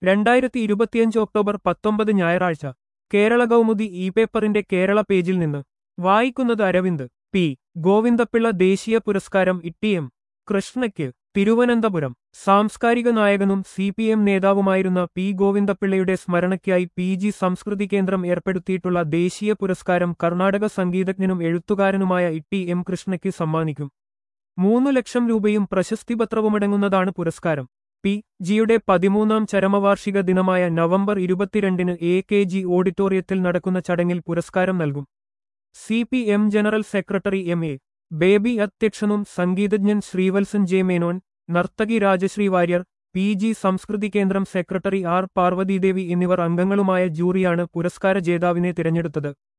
രണ്ടായിരത്തി ഇരുപത്തിയഞ്ച് ഒക്ടോബർ പത്തൊമ്പത് ഞായറാഴ്ച കേരള കൗമുദി ഇ പേപ്പറിന്റെ കേരള പേജിൽ നിന്ന് വായിക്കുന്നത് അരവിന്ദ് പി ഗോവിന്ദപ്പിള്ള ദേശീയ പുരസ്കാരം ഇട്ടി എം കൃഷ്ണയ്ക്ക് തിരുവനന്തപുരം സാംസ്കാരിക നായകനും സി പി എം നേതാവുമായിരുന്ന പി ഗോവിന്ദപ്പിള്ളയുടെ സ്മരണയ്ക്കായി പി ജി സംസ്കൃതി കേന്ദ്രം ഏർപ്പെടുത്തിയിട്ടുള്ള ദേശീയ പുരസ്കാരം കർണാടക സംഗീതജ്ഞനും എഴുത്തുകാരനുമായ ഇട്ടി എം കൃഷ്ണയ്ക്ക് സമ്മാനിക്കും മൂന്നു ലക്ഷം രൂപയും പ്രശസ്തിപത്രവുമടങ്ങുന്നതാണ് പുരസ്കാരം പി ജിയുടെ പതിമൂന്നാം ചരമവാർഷിക ദിനമായ നവംബർ ഇരുപത്തിരണ്ടിന് എ കെ ജി ഓഡിറ്റോറിയത്തിൽ നടക്കുന്ന ചടങ്ങിൽ പുരസ്കാരം നൽകും C P M general secretary M A Baby അധ്യക്ഷനും സംഗീതജ്ഞൻ ശ്രീവത്സൻ ജെ മേനോൻ നർത്തകി Rajashree Warrier P G Samskriti Kendram secretary R Parvati Devi എന്നിവർ അംഗങ്ങളുമായ ജൂറിയാണ് പുരസ്കാര ജേതാവിനെ തിരഞ്ഞെടുത്തത്